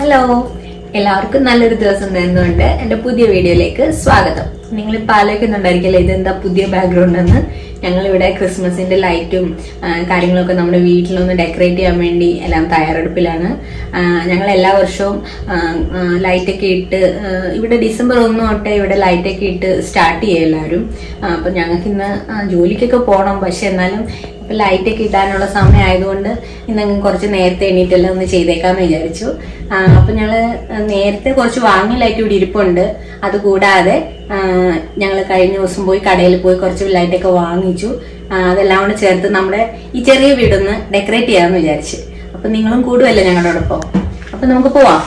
hello എല്ലാവർക്കും നല്ലൊരു ദിവസം നേർന്നുകൊണ്ട് എന്റെ പുതിയ വീഡിയോയിലേക്ക് സ്വാഗതം നിങ്ങൾ ഇപ്പൊ ആലോചിക്കുന്നുണ്ടായിരിക്കല്ലേ ഇതെന്താ പുതിയ ബാക്ക്ഗ്രൗണ്ട് എന്ന് ഞങ്ങൾ ഇവിടെ ക്രിസ്മസിന്റെ ലൈറ്റും ആ, കാര്യങ്ങളൊക്കെ നമ്മുടെ വീട്ടിലൊന്ന് ഡെക്കറേറ്റ് ചെയ്യാൻ വേണ്ടി എല്ലാം തയ്യാറെടുപ്പിലാണ് ആ, ഞങ്ങൾ എല്ലാ വർഷവും ലൈറ്റൊക്കെ ഇട്ട് ആ, ഇവിടെ ഡിസംബർ ഒന്ന് തൊട്ടേ ഇവിടെ ലൈറ്റൊക്കെ ഇട്ട് സ്റ്റാർട്ട് ചെയ്യും എല്ലാവരും ആ, അപ്പൊ ഞങ്ങൾക്ക് ഇന്ന് ആ, ജോലിക്കൊക്കെ പോകണം പക്ഷെ എന്നാലും ഇപ്പൊ ലൈറ്റ് ഒക്കെ ഇടാനുള്ള സമയം ആയതുകൊണ്ട് ഇന്നങ്ങ് കുറച്ച് നേരത്തെ എണീറ്റെല്ലാം ഒന്ന് ചെയ്തേക്കാന്ന് വിചാരിച്ചു ആ, അപ്പൊ ഞങ്ങള് നേരത്തെ കുറച്ച് വാങ്ങിയ ലൈറ്റ് ഇവിടെ ഇരിപ്പുണ്ട് അതുകൂടാതെ ഞങ്ങൾ കഴിഞ്ഞ ദിവസം പോയി കടയിൽ പോയി കുറച്ച് ലൈറ്റ് ഒക്കെ വാങ്ങിച്ചു ആ, അതെല്ലാം കൂടെ ചേർത്ത് നമ്മുടെ ഈ ചെറിയ വീടൊന്ന് ഡെക്കറേറ്റ് ചെയ്യാമെന്ന് വിചാരിച്ചു അപ്പൊ നിങ്ങളും കൂടുമല്ലേ ഞങ്ങളോടൊപ്പം അപ്പൊ നമുക്ക് പോവാം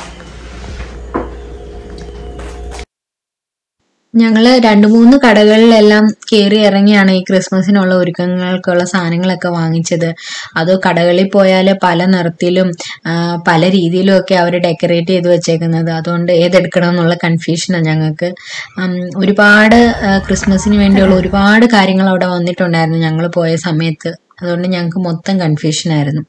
ഞങ്ങള് രണ്ടു മൂന്ന് കടകളിലെല്ലാം കയറി ഇറങ്ങിയാണ് ഈ ക്രിസ്മസിനുള്ള ഒരുക്കങ്ങൾക്കുള്ള സാധനങ്ങളൊക്കെ വാങ്ങിച്ചത് അത് കടകളിൽ പോയാൽ പല നിറത്തിലും ആ, പല രീതിയിലും ഒക്കെ അവർ ഡെക്കറേറ്റ് ചെയ്ത് വെച്ചേക്കുന്നത് അതുകൊണ്ട് ഏതെടുക്കണം എന്നുള്ള കൺഫ്യൂഷനാണ് ഞങ്ങൾക്ക് ഉം, ഒരുപാട് ആ, ക്രിസ്മസിന് വേണ്ടിയുള്ള ഒരുപാട് കാര്യങ്ങൾ അവിടെ വന്നിട്ടുണ്ടായിരുന്നു ഞങ്ങൾ പോയ സമയത്ത് അതുകൊണ്ട് ഞങ്ങൾക്ക് മൊത്തം കൺഫ്യൂഷനായിരുന്നു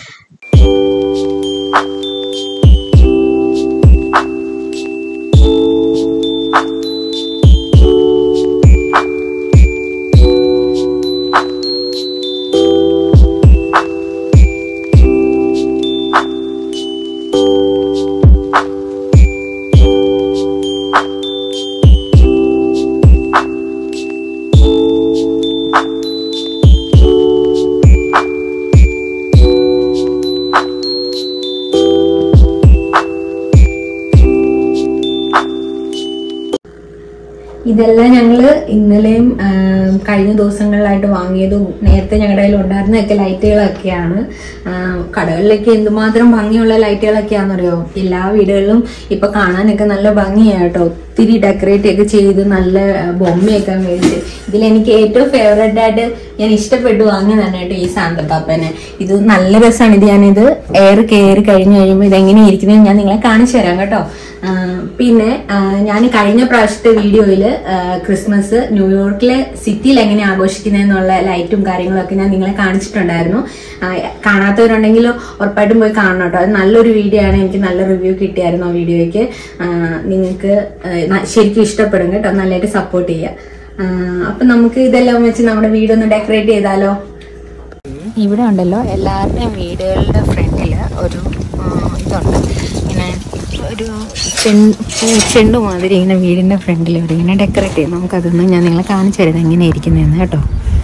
ഇതെല്ലാം ഞങ്ങള് ഇന്നലെയും ആ, കഴിഞ്ഞ ദിവസങ്ങളിലായിട്ട് വാങ്ങിയതും നേരത്തെ ഞങ്ങളുടെ കയ്യിൽ ഉണ്ടായിരുന്നൊക്കെ ലൈറ്റുകളൊക്കെയാണ് ആ, കടകളിലൊക്കെ എന്തുമാത്രം ഭംഗിയുള്ള ലൈറ്റുകളൊക്കെയാണെന്നറിയോ എല്ലാ വീടുകളിലും ഇപ്പൊ കാണാനൊക്കെ നല്ല ഭംഗിയാണ് കേട്ടോ ഒത്തിരി ഡെക്കറേറ്റ് ഒക്കെ ചെയ്ത് നല്ല ആ, ബൊമ്മയൊക്കെ മേടിച്ച് ഇതിൽ എനിക്ക് ഏറ്റവും ഫേവറേറ്റ് ആയിട്ട് ഞാൻ ഇഷ്ടപ്പെട്ടു വാങ്ങിയതാണ് കേട്ടോ ഈ സാന്തപ്പാപ്പനെ ഇത് നല്ല രസമാണ് ഇത് ഞാനിത് എയർ കയറി കഴിഞ്ഞു കഴിയുമ്പോൾ ഇതെങ്ങനെ ഇരിക്കുന്നത് ഞാൻ നിങ്ങളെ കാണിച്ചു തരാം കേട്ടോ ആ, പിന്നെ ഞാൻ കഴിഞ്ഞ പ്രാവശ്യത്തെ വീഡിയോയിൽ ക്രിസ്മസ് ന്യൂയോർക്കിലെ സിറ്റിയിൽ എങ്ങനെ ആഘോഷിക്കുന്നതെന്നുള്ള ലൈറ്റും കാര്യങ്ങളൊക്കെ ഞാൻ നിങ്ങളെ കാണിച്ചിട്ടുണ്ടായിരുന്നു ആ, കാണാത്തവരുണ്ടെങ്കിൽ ഉറപ്പായിട്ടും പോയി കാണണം കേട്ടോ അത് നല്ലൊരു വീഡിയോ ആണ് എനിക്ക് നല്ല റിവ്യൂ കിട്ടിയായിരുന്നു ആ വീഡിയോയ്ക്ക് ആ, നിങ്ങൾക്ക് ആ, ന- ശരിക്കും ഇഷ്ടപ്പെടും കേട്ടോ നല്ലതായിട്ട് സപ്പോർട്ട് ചെയ്യുക ആ, അപ്പൊ നമുക്ക് ഇതെല്ലാം വെച്ച് നമ്മുടെ വീടൊന്ന് ഡെക്കറേറ്റ് ചെയ്താലോ ഇവിടെ ഉണ്ടല്ലോ എല്ലാവരുടെയും വീടുകളുടെ ഫ്രണ്ടിൽ ഒരു ആ, ഇതുണ്ട് ഇങ്ങനെ ഒരു ചെണ്ട് ചെണ്ട് മാതിരി ഇങ്ങനെ വീടിന്റെ ഫ്രണ്ടിൽ ഇവിടെ ഇങ്ങനെ ഡെക്കറേറ്റ് ചെയ്യും നമുക്കതൊന്ന് ഞാൻ നിങ്ങളെ കാണിച്ചു തരുന്നത് എങ്ങനെ ഇരിക്കുന്നതെന്ന് കേട്ടോ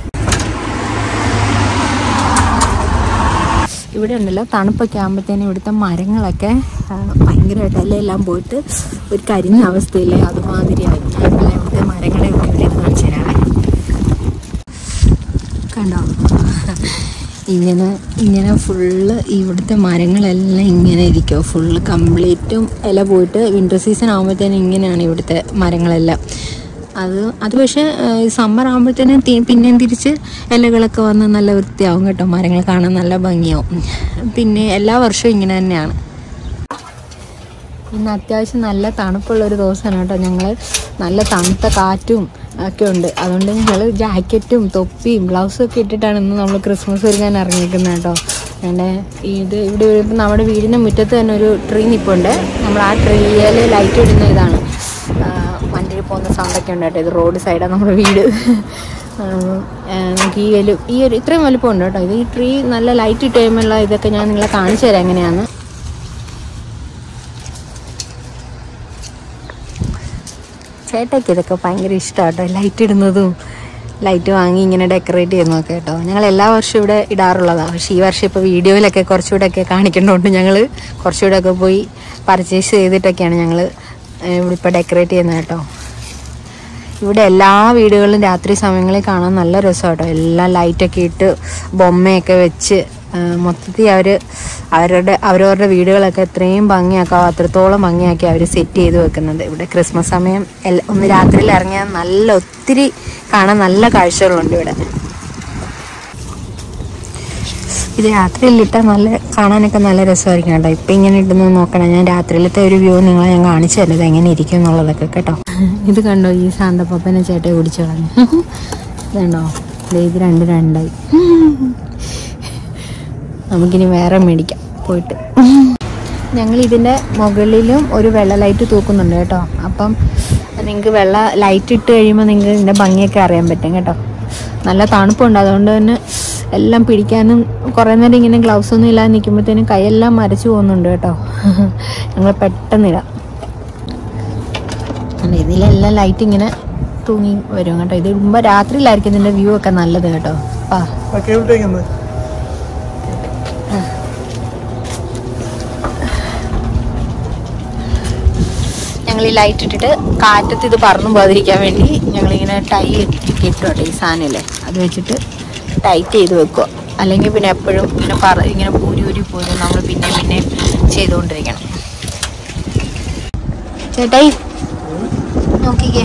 ഇവിടെ ഉണ്ടല്ലോ തണുപ്പൊക്കെ ആകുമ്പോഴത്തേനും ഇവിടുത്തെ മരങ്ങളൊക്കെ ആ, ഭയങ്കരമായിട്ട് എല്ലാം പോയിട്ട് ഒരു കരിഞ്ഞ അവസ്ഥയില്ലേ അതുമാതിരിയായി ഞാൻ നിങ്ങളെ ഇവിടുത്തെ മരങ്ങളെ ഒക്കെ ഇവിടെ കാണിച്ചു തരാമേ കണ്ടോ ഇങ്ങനെ ഇങ്ങനെ ഫുള്ള് ഇവിടുത്തെ മരങ്ങളെല്ലാം ഇങ്ങനെ ഇരിക്കും ഫുള്ള് കംപ്ലീറ്റും ഇല പോയിട്ട് വിൻ്റർ സീസൺ ആകുമ്പോഴത്തേനും ഇങ്ങനെയാണ് ഇവിടുത്തെ മരങ്ങളെല്ലാം അത് അത് പക്ഷേ സമ്മർ ആകുമ്പോഴത്തേനും തി- പിന്നെയും തിരിച്ച് ഇലകളൊക്കെ വന്ന് നല്ല വൃത്തിയാവും കേട്ടോ മരങ്ങൾ കാണാൻ നല്ല ഭംഗിയാവും പിന്നെ എല്ലാ വർഷവും ഇങ്ങനെ തന്നെയാണ് ഇന്ന് അത്യാവശ്യം നല്ല തണുപ്പുള്ള ഒരു ദിവസമാണ് കേട്ടോ ഞങ്ങൾ നല്ല തണുത്ത കാറ്റും ഒക്കെ ഉണ്ട് അതുകൊണ്ട് ഞങ്ങൾ ജാക്കറ്റും തൊപ്പിയും ബ്ലൗസും ഒക്കെ ഇട്ടിട്ടാണ് ഇന്ന് നമ്മൾ ക്രിസ്മസ് ഒരുങ്ങാൻ ഇറങ്ങിയിരിക്കുന്നത് കേട്ടോ പിന്നെ ഇത് ഇവിടെ ഇപ്പം നമ്മുടെ വീടിൻ്റെ മുറ്റത്ത് തന്നെ ഒരു ട്രീ നിൽപ്പുണ്ട് നമ്മൾ ആ ട്രീയിൽ ലൈറ്റ് ഇടുന്ന ഇതാണ് ആ, വണ്ടിയിൽ പോകുന്ന സൗണ്ടൊക്കെ ഉണ്ട് കേട്ടോ ഇത് റോഡ് സൈഡാണ് നമ്മുടെ വീട് ആ, ആ, നമുക്ക് ഈ വലു ഈ ഒരു ഇത്രയും വലുപ്പം ഉണ്ട് കേട്ടോ ഇത് ഈ ട്രീ നല്ല ലൈറ്റ് ഇട്ട് കഴിയുമ്പോഴുള്ള ഇതൊക്കെ ഞാൻ നിങ്ങളെ കാണിച്ചു തരാം എങ്ങനെയാണ് ചേട്ടയ്ക്ക് ഇതൊക്കെ ഭയങ്കര ഇഷ്ടമാട്ടോ ലൈറ്റ് ഇടുന്നതും ലൈറ്റ് വാങ്ങി ഇങ്ങനെ ഡെക്കറേറ്റ് ചെയ്യുന്നതൊക്കെ കേട്ടോ ഞങ്ങൾ എല്ലാ വർഷവും ഇവിടെ ഇടാറുള്ളതാണ് പക്ഷേ ഈ വർഷം ഇപ്പോൾ വീഡിയോയിലൊക്കെ കുറച്ചുകൂടെ ഒക്കെ കാണിക്കേണ്ടതുകൊണ്ട് ഞങ്ങൾ കുറച്ചുകൂടെ ഒക്കെ പോയി പർച്ചേസ് ചെയ്തിട്ടൊക്കെയാണ് ഞങ്ങൾ ഇവിടെ ഇപ്പോൾ ഡെക്കറേറ്റ് ചെയ്യുന്നത് കേട്ടോ ഇവിടെ എല്ലാ വീടുകളിലും രാത്രി സമയങ്ങളിൽ കാണാൻ നല്ല രസമാണ് കേട്ടോ എല്ലാം ലൈറ്റൊക്കെ ഇട്ട് ബൊമ്മയൊക്കെ വെച്ച് ആ, മൊത്തത്തിൽ അവർ അവരുടെ അവരവരുടെ വീടുകളൊക്കെ എത്രയും ഭംഗിയാക്കാവോ അത്രത്തോളം ഭംഗിയാക്കി അവർ സെറ്റ് ചെയ്ത് വെക്കുന്നത് ഇവിടെ ക്രിസ്മസ് സമയം എല്ല- ഒന്ന് രാത്രിയിൽ ഇറങ്ങിയാൽ നല്ല ഒത്തിരി കാണാൻ നല്ല കാഴ്ചകളുണ്ട് ഇവിടെ ഇത് രാത്രിയിൽ ഇട്ടാൽ നല്ല കാണാനൊക്കെ നല്ല രസമായിരിക്കും കേട്ടോ ഇപ്പം ഇങ്ങനെ ഇടുന്നത് നോക്കണം ഞാൻ രാത്രിയിലത്തെ ഒരു വ്യൂ നിങ്ങളെ ഞാൻ കാണിച്ചു തരാം ഇത് എങ്ങനെ ഇരിക്കും എന്നുള്ളതൊക്കെ കേട്ടോ ഇത് കണ്ടോ ഈ സാന്തപ്പനെ ചേട്ടയെ കുടിച്ചു കളഞ്ഞു ഇതുണ്ടോ ദേ ഇത് രണ്ട് രണ്ടായി നമുക്കിനി വേറെ മേടിക്കാം പോയിട്ട് ഞങ്ങൾ ഇതിൻ്റെ മുകളിലും ഒരു വെള്ള ലൈറ്റ് തൂക്കുന്നുണ്ട് കേട്ടോ അപ്പം നിങ്ങൾക്ക് വെള്ള ലൈറ്റ് ഇട്ട് കഴിയുമ്പോൾ നിങ്ങൾക്ക് ഇതിൻ്റെ ഭംഗിയൊക്കെ അറിയാൻ പറ്റും കേട്ടോ നല്ല തണുപ്പുണ്ട് അതുകൊണ്ട് തന്നെ എല്ലാം പിടിക്കാനും കുറേ നേരം ഇങ്ങനെ ഗ്ലൗസ് ഒന്നും ഇല്ലാതെ നിൽക്കുമ്പോഴത്തേനും കൈയെല്ലാം മരച്ചു പോകുന്നുണ്ട് കേട്ടോ ഞങ്ങൾ പെട്ടെന്നിടാം അല്ല, ഇതിലെല്ലാം ലൈറ്റ് ഇങ്ങനെ തൂങ്ങി വരും കേട്ടോ ഇത് ഇടുമ്പോൾ രാത്രിയിലായിരിക്കും ഇതിൻ്റെ വ്യൂ ഒക്കെ നല്ലത് കേട്ടോ ആ ആ കേബിൾ ടേക്കുന്നത് ഞങ്ങൾ ഈ ലൈറ്റ് ഇട്ടിട്ട് കാറ്റത്ത് ഇത് പറന്നു പോകാതിരിക്കാൻ വേണ്ടി ഞങ്ങളിങ്ങനെ ടൈ കിട്ടും കേട്ടോ ഈ സാധനമില്ലേ അത് വെച്ചിട്ട് ടൈറ്റ് ചെയ്ത് വെക്കുക അല്ലെങ്കിൽ പിന്നെ എപ്പോഴും ഇങ്ങനെ പറ ഇങ്ങനെ പൂരി ഊരി പോരും നമ്മൾ പിന്നെ പിന്നെ ചെയ്തുകൊണ്ടിരിക്കണം ചേട്ടായി നോക്കിക്കേ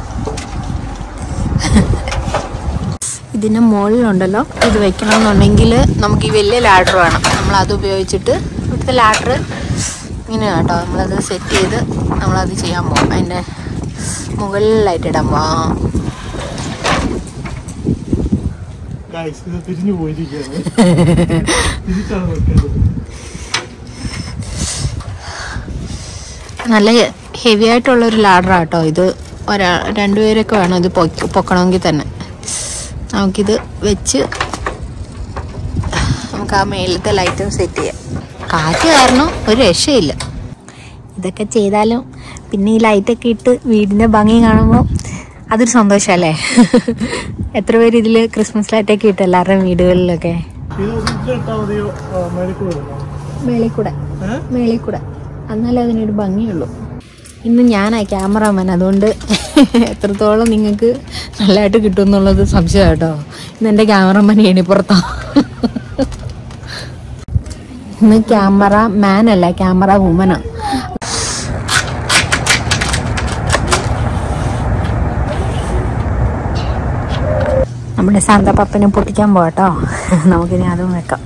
ഇതിൻ്റെ മുകളിലുണ്ടല്ലോ ഇത് വെക്കണമെന്നുണ്ടെങ്കിൽ നമുക്ക് ഈ വലിയ ലാഡർ വേണം നമ്മൾ അത് ഉപയോഗിച്ചിട്ട് ഇവിടുത്തെ ലാഡർ ഇങ്ങനെ കേട്ടോ നമ്മളത് സെറ്റ് ചെയ്ത് നമ്മളത് ചെയ്യാൻ പോകും അതിൻ്റെ മുകളിലായിട്ട് ഇടാൻ പോവാം ഗായ്സ് ഇത് തിരിഞ്ഞു പോയിരിക്കുകയാണ് തിരിച്ചാണ് വെക്കേണ്ടത് നല്ല ഹെവി ആയിട്ടുള്ള ഒരു ലാഡർ കേട്ടോ ഇത് ഒരാ രണ്ടുപേരൊക്കെ വേണം ഇത് പൊക്ക പൊക്കണമെങ്കിൽ തന്നെ നമുക്കിത് വെച്ച് നമുക്ക് ആ മേലത്തെ ലൈറ്റും സെറ്റ് ചെയ്യാം കാറ്റ് കാരണം ഒരു രക്ഷയില്ല ഇതൊക്കെ ചെയ്താലും പിന്നെ ഈ ലൈറ്റൊക്കെ ഇട്ട് വീടിൻ്റെ ഭംഗി കാണുമ്പോൾ അതൊരു സന്തോഷമല്ലേ എത്ര പേര് ഇതിൽ ക്രിസ്മസ് ലൈറ്റൊക്കെ ഇട്ട് എല്ലാവരുടെയും വീടുകളിലൊക്കെ ഇത് ഒന്നിച്ച് ഇട്ടാൽ മതിയോ മേടിക്ക് വരുമോ മേളിൽ കൂടെ ഏഹ് മേളിൽ കൂടെ എന്നാലേ അതിനൊരു ഭംഗിയുള്ളൂ ഇന്ന് ഞാനാ ക്യാമറാമാൻ അതുകൊണ്ട് എത്രത്തോളം നിങ്ങൾക്ക് നല്ലതായിട്ട് കിട്ടും എന്നുള്ളത് സംശയം കേട്ടോ ഇന്ന് എൻ്റെ ക്യാമറമാൻ ഏണിപ്പുറത്താ ഇന്ന് ക്യാമറ മാൻ അല്ല ക്യാമറ വുമനാ നമ്മുടെ സാന്തപ്പപ്പനെ പൊട്ടിക്കാൻ പോകട്ടോ നമുക്കിനി അതും വെക്കാം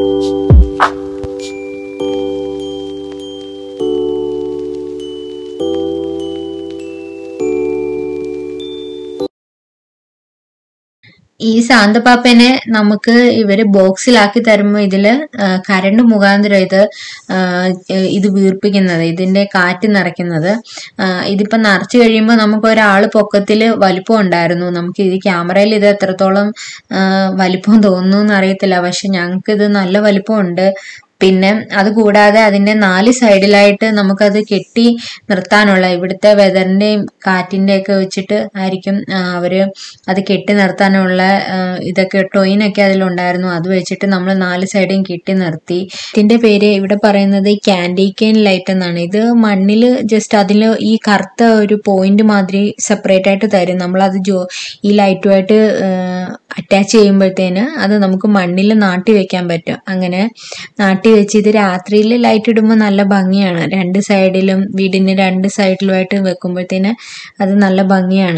ഈ സാന്തപ്പാപ്പനെ നമുക്ക് ഇവര് ബോക്സിലാക്കി തരുമ്പോൾ ഇതില് ആ, കരണ്ട് മുഖാന്തരം ഇത് ആ, ഇത് വീർപ്പിക്കുന്നത് ഇതിന്റെ കാറ്റ് നിറയ്ക്കുന്നത് ആ, ഇതിപ്പോ നിറച്ചു കഴിയുമ്പോൾ നമുക്ക് ഒരാൾ പൊക്കത്തില് വലിപ്പം ഉണ്ടായിരുന്നു നമുക്ക് ഈ ക്യാമറയിൽ ഇത് എത്രത്തോളം ആ, വലിപ്പം തോന്നുന്നു എന്ന് അറിയത്തില്ല പക്ഷെ ഞങ്ങൾക്ക് ഇത് നല്ല വലിപ്പമുണ്ട് പിന്നെ അത് കൂടാതെ അതിന്റെ നാല് സൈഡിലായിട്ട് നമുക്കത് കെട്ടി നിർത്താനുള്ള ഇവിടുത്തെ വെതറിന്റെയും കാറ്റിന്റെ ഒക്കെ വെച്ചിട്ട് ആയിരിക്കും ആ, അവര് അത് കെട്ടി നിർത്താനുള്ള ആ, ഇതൊക്കെ ടൊയിനൊക്കെ അതിലുണ്ടായിരുന്നു അത് വെച്ചിട്ട് നമ്മൾ നാല് സൈഡും കെട്ടി നിർത്തി ഇതിന്റെ പേര് ഇവിടെ പറയുന്നത് ക്യാൻഡി കെയിൻ ലൈറ്റ് എന്നാണ് ഇത് മണ്ണിൽ ജസ്റ്റ് അതിൽ ഈ കറുത്ത ഒരു പോയിന്റ് മാതിരി സെപ്പറേറ്റ് ആയിട്ട് തരും നമ്മൾ അത് ജോ ഈ ലൈറ്റുമായിട്ട് അറ്റാച്ച് ചെയ്യുമ്പോഴത്തേന് അത് നമുക്ക് മണ്ണിൽ നാട്ടി വെക്കാൻ പറ്റും അങ്ങനെ നാട്ടി വെച്ച് ഇത് രാത്രിയിൽ ലൈറ്റ് ഇടുമ്പോൾ നല്ല ഭംഗിയാണ് രണ്ട് സൈഡിലും വീടിന്റെ രണ്ട് സൈഡിലുമായിട്ട് വെക്കുമ്പോഴത്തേന് അത് നല്ല ഭംഗിയാണ്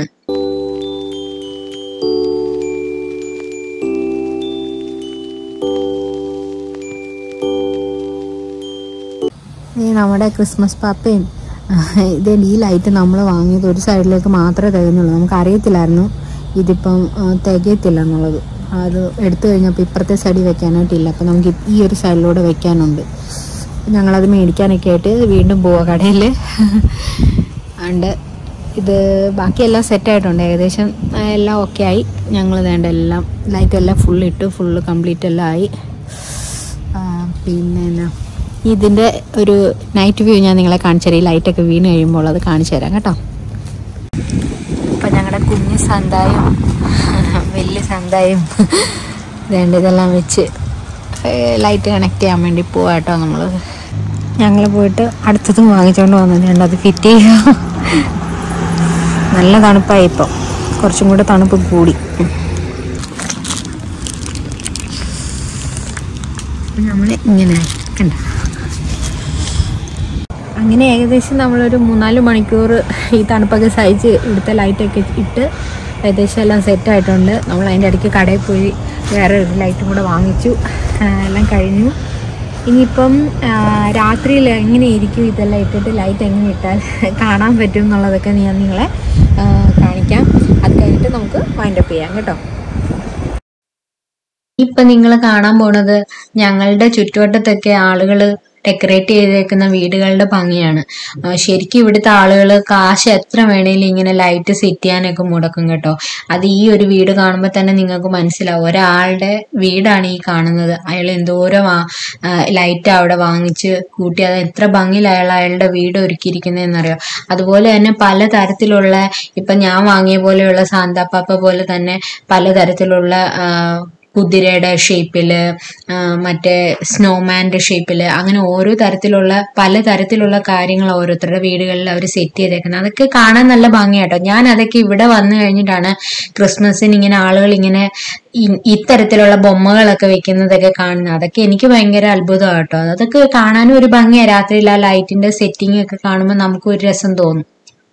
ഈ നമ്മുടെ ക്രിസ്മസ് പാപ്പയും ഇത് ഈ ലൈറ്റ് നമ്മൾ വാങ്ങിയത് ഒരു സൈഡിലേക്ക് മാത്രമേ തികഞ്ഞുള്ളൂ നമുക്ക് അറിയത്തില്ലായിരുന്നു ഇതിപ്പം ആ, തികയത്തില്ല എന്നുള്ളത് അത് എടുത്തു കഴിഞ്ഞപ്പോൾ ഇപ്പുറത്തെ സൈഡിൽ വെക്കാനായിട്ടില്ല അപ്പം നമുക്ക് ഈ ഒരു സൈഡിലൂടെ വെക്കാനുണ്ട് ഞങ്ങളത് മേടിക്കാനൊക്കെ ആയിട്ട് വീണ്ടും പോവാ കടയിൽ അതുകൊണ്ട് ഇത് ബാക്കിയെല്ലാം സെറ്റായിട്ടുണ്ട് ഏകദേശം ആ, എല്ലാം ഓക്കെ ആയി ഞങ്ങൾ വേണ്ട എല്ലാം ലൈറ്റ് എല്ലാം ഫുൾ ഇട്ട് ഫുള്ള് കംപ്ലീറ്റ് എല്ലാം ആയി ആ, പിന്നെ എന്നാ ഇതിൻ്റെ ഒരു നൈറ്റ് വ്യൂ ഞാൻ നിങ്ങളെ കാണിച്ചു തരാം ഈ ലൈറ്റൊക്കെ വീണ് കഴിയുമ്പോൾ അത് കാണിച്ചു തരാം കേട്ടോ അപ്പം ഞങ്ങളുടെ കുഞ്ഞ് സന്തായും വലിയ സന്തായും വേണ്ട ഇതെല്ലാം വെച്ച് ലൈറ്റ് കണക്ട് ചെയ്യാൻ വേണ്ടി പോവാ കേട്ടോ നമ്മൾ ഞങ്ങൾ പോയിട്ട് അടുത്തതും വാങ്ങിച്ചുകൊണ്ട് വന്നിട്ടുണ്ട് അത് ഫിറ്റ് ചെയ്യുക നല്ല തണുപ്പായി ഇപ്പം കുറച്ചും കൂടെ തണുപ്പ് കൂടി നമ്മൾ ഇങ്ങനെ കണ്ട അങ്ങനെ ഏകദേശം നമ്മളൊരു മൂന്നാല് മണിക്കൂർ ഈ തണുപ്പൊക്കെ സഹിച്ച് ഇവിടുത്തെ ലൈറ്റൊക്കെ ഇട്ട് ഏകദേശം എല്ലാം സെറ്റ് ആയിട്ടുണ്ട് നമ്മൾ അതിൻ്റെ ഇടയ്ക്ക് കടയിൽ പോയി വേറെ ഒരു ലൈറ്റും കൂടെ വാങ്ങിച്ചു ആ, എല്ലാം കഴിഞ്ഞു ഇനിയിപ്പം ആ, രാത്രിയിൽ എങ്ങനെ ഇരിക്കും ഇതെല്ലാം ഇട്ടിട്ട് ലൈറ്റ് എങ്ങനെ ഇട്ടാൽ കാണാൻ പറ്റും എന്നുള്ളതൊക്കെ ഞാൻ നിങ്ങളെ ആ, കാണിക്കാം അത് കഴിഞ്ഞിട്ട് നമുക്ക് വൈൻഡപ്പ് ചെയ്യാം കേട്ടോ ഇപ്പൊ നിങ്ങൾ കാണാൻ പോണത് ഞങ്ങളുടെ ചുറ്റുവട്ടത്തൊക്കെ ആളുകൾ ഡെക്കറേറ്റ് ചെയ്തേക്കുന്ന വീടുകളുടെ ഭംഗിയാണ് ആ, ശരിക്കും ഇവിടുത്തെ ആളുകൾ കാശ് എത്ര വേണേലും ഇങ്ങനെ ലൈറ്റ് സെറ്റ് ചെയ്യാനൊക്കെ മുടക്കും കേട്ടോ അത് ഈ ഒരു വീട് കാണുമ്പോൾ തന്നെ നിങ്ങൾക്ക് മനസ്സിലാവും ഒരാളുടെ വീടാണ് ഈ കാണുന്നത് അയാൾ എന്തോരം ലൈറ്റ് അവിടെ വാങ്ങിച്ച് കൂട്ടി അത് എത്ര ഭംഗിയിൽ അയാൾ അയാളുടെ വീട് ഒരുക്കിയിരിക്കുന്നതെന്നറിയോ അതുപോലെ തന്നെ പല തരത്തിലുള്ള ഇപ്പൊ ഞാൻ വാങ്ങിയ പോലെയുള്ള സാന്താപ്പാപ്പ പോലെ തന്നെ പലതരത്തിലുള്ള ആ, കുതിരയുടെ ഷേപ്പില് മറ്റേ സ്നോമാൻ്റെ ഷേപ്പില് അങ്ങനെ ഓരോ തരത്തിലുള്ള പല തരത്തിലുള്ള കാര്യങ്ങൾ ഓരോരുത്തരുടെ വീടുകളിൽ അവർ സെറ്റ് ചെയ്തേക്കുന്നത് അതൊക്കെ കാണാൻ നല്ല ഭംഗിയാട്ടോ ഞാൻ അതൊക്കെ ഇവിടെ വന്നു കഴിഞ്ഞിട്ടാണ് ക്രിസ്മസിന് ഇങ്ങനെ ആളുകൾ ഇങ്ങനെ ഇ- ഇത്തരത്തിലുള്ള ബൊമ്മകളൊക്കെ വെക്കുന്നതൊക്കെ കാണുന്നത് അതൊക്കെ എനിക്ക് ഭയങ്കര അത്ഭുതമാണ് കേട്ടോ അതൊക്കെ കാണാനും ഒരു ഭംഗിയാണ് രാത്രിയിൽ ആ ലൈറ്റിന്റെ സെറ്റിംഗ് ഒക്കെ കാണുമ്പോൾ നമുക്ക് ഒരു രസം തോന്നും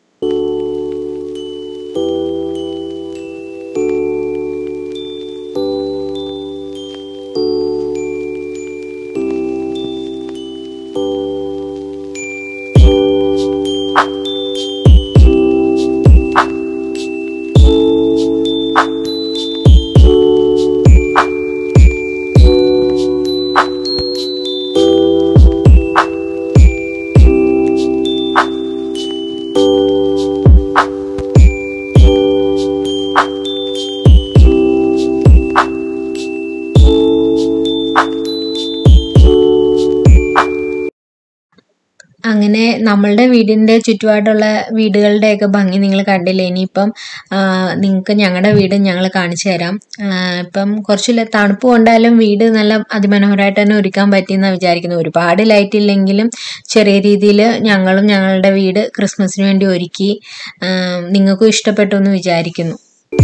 അങ്ങനെ നമ്മളുടെ വീടിന്റെ ചുറ്റുപാടുള്ള വീടുകളുടെയൊക്കെ ഭംഗി നിങ്ങൾ കണ്ടില്ലേ ഇനിയിപ്പം നിങ്ങൾക്ക് ഞങ്ങളുടെ വീട് ഞങ്ങൾ കാണിച്ചു തരാം ആ, ഇപ്പം കുറച്ച് ല- തണുപ്പ് കൊണ്ടാലും വീട് നല്ല അതിമനോഹരമായിട്ട് തന്നെ ഒരുക്കാൻ പറ്റിയെന്നാണ് വിചാരിക്കുന്നത് ഒരുപാട് ലൈറ്റ് ഇല്ലെങ്കിലും ചെറിയ രീതിയിൽ ഞങ്ങളും ഞങ്ങളുടെ വീട് ക്രിസ്മസിന് വേണ്ടി ഒരുക്കി ആ, നിങ്ങൾക്കും ഇഷ്ടപ്പെട്ടു എന്ന് വിചാരിക്കുന്നു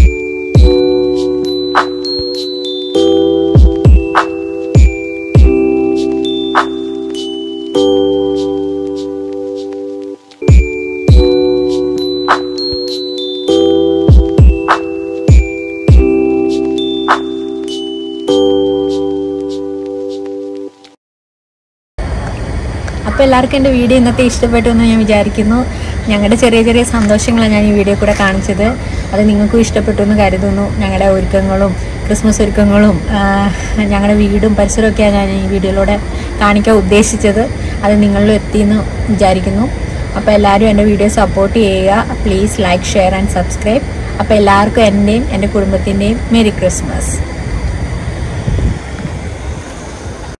അപ്പോൾ എല്ലാവർക്കും എൻ്റെ വീഡിയോ ഇന്നത്തെ ഇഷ്ടപ്പെട്ടു എന്ന് ഞാൻ വിചാരിക്കുന്നു ഞങ്ങളുടെ ചെറിയ ചെറിയ സന്തോഷങ്ങളാണ് ഞാൻ ഈ വീഡിയോ കൂടെ കാണിച്ചത് അത് നിങ്ങൾക്കും ഇഷ്ടപ്പെട്ടു എന്ന് കരുതുന്നു ഞങ്ങളുടെ ഒരുക്കങ്ങളും ക്രിസ്മസ് ഒരുക്കങ്ങളും ആ, ഞങ്ങളുടെ വീടും പരിസരമൊക്കെയാണ് ഞാൻ ഈ വീഡിയോയിലൂടെ കാണിക്കാൻ ഉദ്ദേശിച്ചത് അത് നിങ്ങളിലും എത്തിയെന്ന് വിചാരിക്കുന്നു അപ്പോൾ എല്ലാവരും എൻ്റെ വീഡിയോ സപ്പോർട്ട് ചെയ്യുക please like share and subscribe അപ്പോൾ എല്ലാവർക്കും എൻ്റെയും എൻ്റെ കുടുംബത്തിൻ്റെയും മെരി ക്രിസ്മസ്